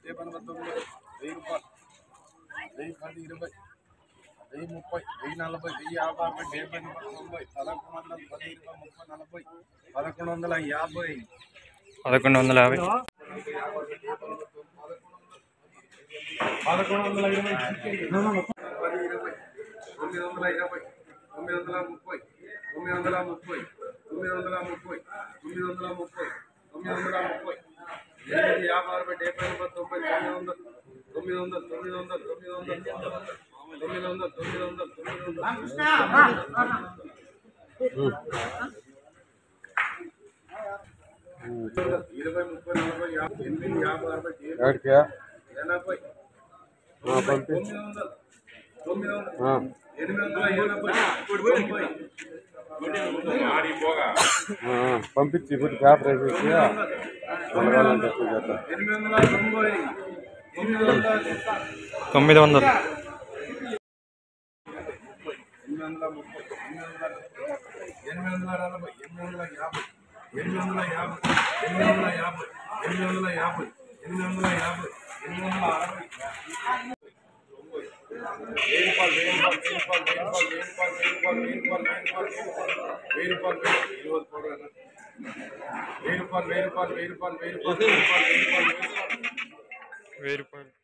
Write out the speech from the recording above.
డెబ్బై ఎనభై తొమ్మిది వెయ్యి రూపాయలు వెయ్యి పది ఇరవై వెయ్యి ముప్పై వెయ్యి నలభై వెయ్యి యాభై అరవై డెబ్బై ఎనభై తొంభై పదకొండు వందల పది ఇరవై ముప్పై నలభై పదకొండు వందల యాభై పదకొండు వందల యాభై పదకొండు వందల ఇరవై పది ఇరవై తొమ్మిది వందల ఇరవై తొమ్మిది వందల ముప్పై తొమ్మిది వందల ముప్పై తొమ్మిది వందల ముప్పై తొమ్మిది వందల ముప్పై తొమ్మిది వందల ముప్పై ఎనిమిది యాభై అరవై డెబ్బై ఎనభై తొంభై తొమ్మిది వందలు తొమ్మిది వందలు తొమ్మిది వందలు తొమ్మిది వందలు తొమ్మిది వందలు తొమ్మిది వందలు ఇరవై ముప్పై నలభై యాభై ఎనిమిది యాభై అరవై డెబ్బై ఎనభై తొమ్మిది వందలు తొమ్మిది వందలు ఎనిమిది వందల ఎనభై తొంభై పంపించి ఇప్పుడు పేపర్ వేసేసి వెళ్ళాలని చెప్పి చేద్దాం ఎనిమిది వందల తొంభై ఎనిమిది వందల తొమ్మిది వందలు ఎనిమిది వందల ముప్పై ఎనిమిది వందల నలభై ఎనిమిది వందల యాభై ఎనిమిది వందల యాభై ఎనిమిది వందల యాభై ఎనిమిది వందల యాభై ఎనిమిది వందల యాభై ఎనిమిది వందల అరవై వెయ్యి రూపాయలు వెయ్యి రూపాయలు వెయ్యి రూపాయలు వెయ్యి రూపాయలు వెయ్యి రూపాయలు వెయ్యి రూపాయలు వెయ్యి రూపాయలు వెయ్యి రూపాయలు వెయ్యి రూపాయలు వెయ్యి రూపాయలు వెయ్యి రూపాయలు వెయ్యి రూపాయలు వెయ్యి రూపాయలు వెయ్యి రూపాయలు వెయ్యి రూపాయలు వెయ్యి రూపాయలు